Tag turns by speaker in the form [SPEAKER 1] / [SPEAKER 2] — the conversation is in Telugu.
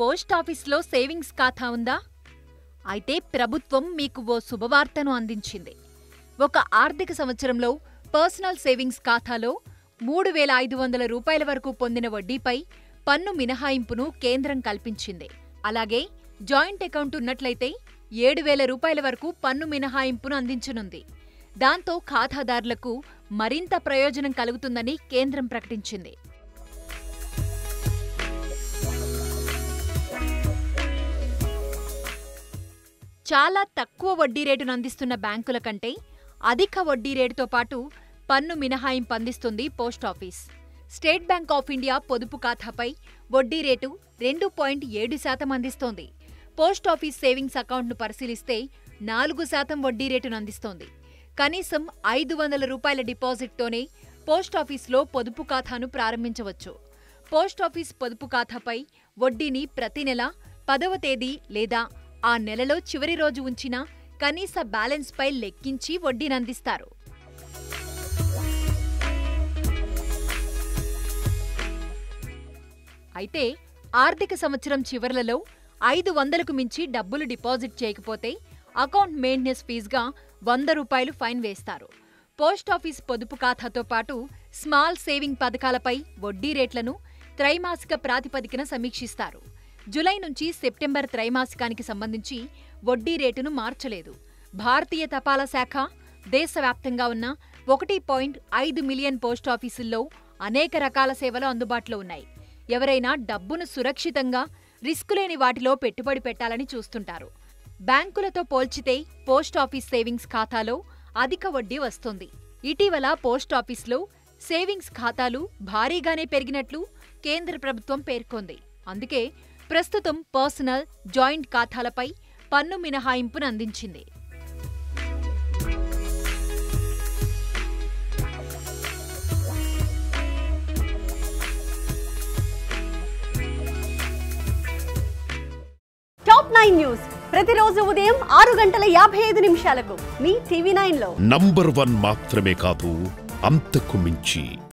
[SPEAKER 1] పోస్టాఫీస్లో సేవింగ్స్ ఖాతా ఉందా అయితే ప్రభుత్వం మీకు ఓ శుభవార్తను అందించింది ఒక ఆర్థిక సంవత్సరంలో పర్సనల్ సేవింగ్స్ ఖాతాలో మూడు వేల ఐదు వందల రూపాయల వరకు పొందిన వడ్డీపై పన్ను మినహాయింపును కేంద్రం కల్పించింది అలాగే జాయింట్ అకౌంట్ ఉన్నట్లయితే ఏడు వేల రూపాయల వరకు పన్ను మినహాయింపును అందించనుంది దాంతో ఖాతాదారులకు మరింత ప్రయోజనం కలుగుతుందని కేంద్రం ప్రకటించింది చాలా తక్కువ వడ్డీ రేటును అందిస్తున్న బ్యాంకుల కంటే అధిక వడ్డీ రేటుతో పాటు పన్ను మినహాయింపు అందిస్తుంది post office State Bank of India పొదుపు ఖాతాపై వడ్డీ రేటు రెండు పాయింట్ ఏడు శాతం అందిస్తోంది పోస్టాఫీస్ సేవింగ్స్ అకౌంట్ను పరిశీలిస్తే నాలుగు శాతం వడ్డీ రేటును అందిస్తోంది కనీసం ఐదు వందల రూపాయల డిపాజిట్తోనే పోస్టాఫీస్లో పొదుపు ఖాతాను ప్రారంభించవచ్చు పోస్టాఫీస్ పొదుపు ఖాతాపై వడ్డీని ప్రతి నెల పదవ తేదీ లేదా ఆ నెలలో చివరి రోజు ఉంచిన కనీస బ్యాలెన్స్పై లెక్కించి వడ్డీనందిస్తారు అయితే ఆర్థిక సంవత్సరం చివర్లలో ఐదు వందలకు మించి డబ్బులు డిపాజిట్ చేయకపోతే అకౌంట్ మెయింటెనెన్స్ ఫీజుగా వంద రూపాయలు ఫైన్ వేస్తారు పోస్టాఫీస్ పొదుపు ఖాతాతో పాటు స్మాల్ సేవింగ్ పథకాలపై వడ్డీ రేట్లను త్రైమాసిక ప్రాతిపదికన సమీక్షిస్తారు జులై నుంచి సెప్టెంబర్ త్రైమాసికానికి సంబంధించి వడ్డీ రేటును మార్చలేదు భారతీయ తపాలా శాఖ దేశవ్యాప్తంగా ఉన్న ఒకటి పాయింట్ ఐదు మిలియన్ పోస్టాఫీసుల్లో అనేక రకాల సేవలు అందుబాటులో ఉన్నాయి ఎవరైనా డబ్బును సురక్షితంగా రిస్క్ లేని వాటిలో పెట్టుబడి పెట్టాలని చూస్తుంటారు బ్యాంకులతో పోల్చితే పోస్టాఫీస్ సేవింగ్స్ ఖాతాలో అధిక వడ్డీ వస్తుంది ఇటీవల పోస్టాఫీస్లో సేవింగ్స్ ఖాతాలు భారీగానే పెరిగినట్లు కేంద్ర ప్రభుత్వం పేర్కొంది అందుకే ప్రస్తుతం పర్సనల్ జాయింట్ ఖాతాలపై పన్ను మినహాయింపును అందించింది
[SPEAKER 2] టాప్ నైన్ న్యూస్ ప్రతిరోజు ఉదయం ఆరు గంటల యాభై ఐదు నిమిషాలకు మీ టీవీ నైన్ లో
[SPEAKER 3] నంబర్ వన్ మాత్రమే కాదు అంతకు మించి